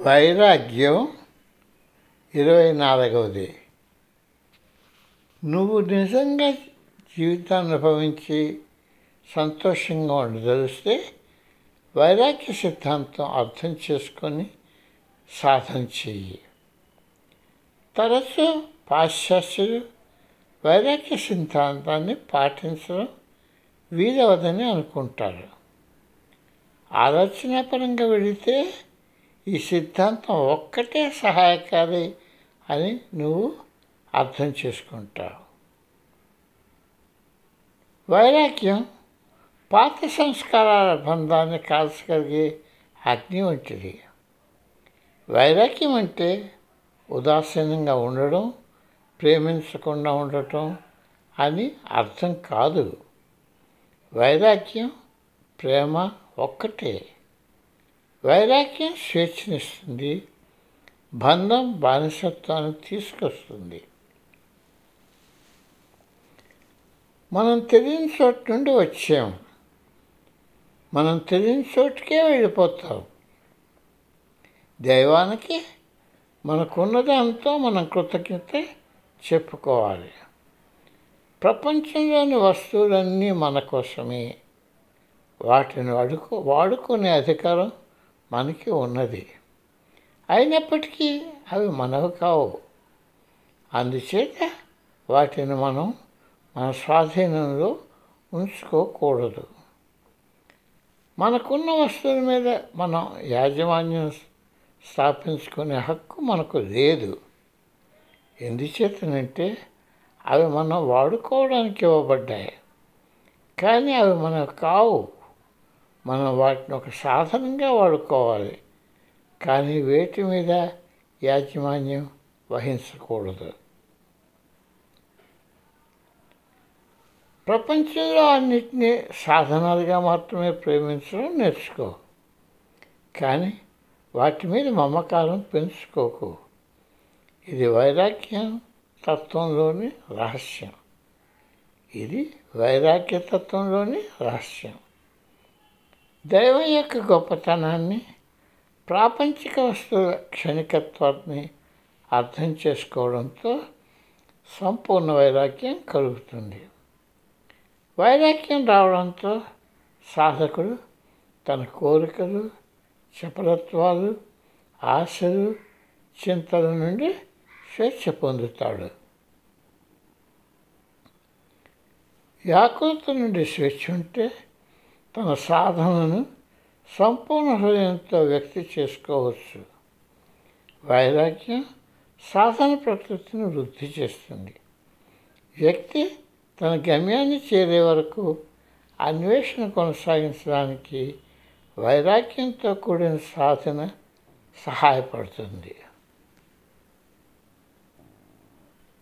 వైరాగ్యం ఇరవై నాలుగవది నువ్వు నిజంగా జీవితాన్ని అనుభవించి సంతోషంగా ఉండదలిస్తే వైరాగ్య సిద్ధాంతం అర్థం చేసుకొని సాధన చెయ్యి తరచూ పాశ్చాత్యులు వైరాగ్య సిద్ధాంతాన్ని పాటించడం వీలవదని అనుకుంటారు ఆలోచనాపరంగా వెళితే ఈ సిద్ధాంతం ఒక్కటే సహాయకారి అని నువ్వు అర్థం చేసుకుంటావు వైరాగ్యం పాత సంస్కారాల బంధాన్ని కాల్చగలిగే అగ్ని వంటిది వైరాగ్యం అంటే ఉదాసీనంగా ఉండడం ప్రేమించకుండా ఉండటం అని అర్థం కాదు వైరాగ్యం ప్రేమ ఒక్కటే వైరాగ్యం స్వేచ్ఛనిస్తుంది బంధం బానిసత్వాన్ని తీసుకొస్తుంది మనం తెలియని చోటు నుండి వచ్చాం మనం తెలియని చోటుకే వెళ్ళిపోతాం దైవానికి మనకున్నదంతా మనం కృతజ్ఞత చెప్పుకోవాలి ప్రపంచంలోని వస్తువులన్నీ మన కోసమే వాటిని అడుకు వాడుకునే అధికారం మనకి ఉన్నది అయినప్పటికీ అవి మనవి కావు అందుచేత వాటిని మనం మన స్వాధీనంలో ఉంచుకోకూడదు మనకున్న వస్తువుల మీద మనం యాజమాన్యం స్థాపించుకునే హక్కు మనకు లేదు ఎందుచేతనంటే అవి మనం వాడుకోవడానికి ఇవ్వబడ్డాయి కానీ అవి మనకు కావు మనం వాటిని ఒక సాధనంగా వాడుకోవాలి కానీ వేటి మీద యాజమాన్యం వహించకూడదు ప్రపంచంలో అన్నిటినీ సాధనాలుగా మాత్రమే ప్రేమించడం నేర్చుకో కానీ వాటి మీద మమకారం పెంచుకోకు ఇది వైరాగ్యం తత్వంలోని రహస్యం ఇది వైరాగ్య తత్వంలోని రహస్యం దైవం యొక్క గొప్పతనాన్ని ప్రాపంచిక వస్తువుల క్షణికత్వాన్ని అర్థం చేసుకోవడంతో సంపూర్ణ వైరాగ్యం కలుగుతుంది వైరాగ్యం రావడంతో సాధకుడు తన కోరికలు చపలత్వాలు ఆశలు చింతల నుండి స్వేచ్ఛ పొందుతాడు వ్యాకులత నుండి స్వేచ్ఛ ఉంటే తన సాధనను సంపూర్ణ హృదయంతో వ్యక్తి చేసుకోవచ్చు వైరాగ్యం సాధన ప్రకృతిని వృద్ధి చేస్తుంది వ్యక్తి తన గమ్యాన్ని చేరే వరకు అన్వేషణ కొనసాగించడానికి వైరాగ్యంతో కూడిన సాధన సహాయపడుతుంది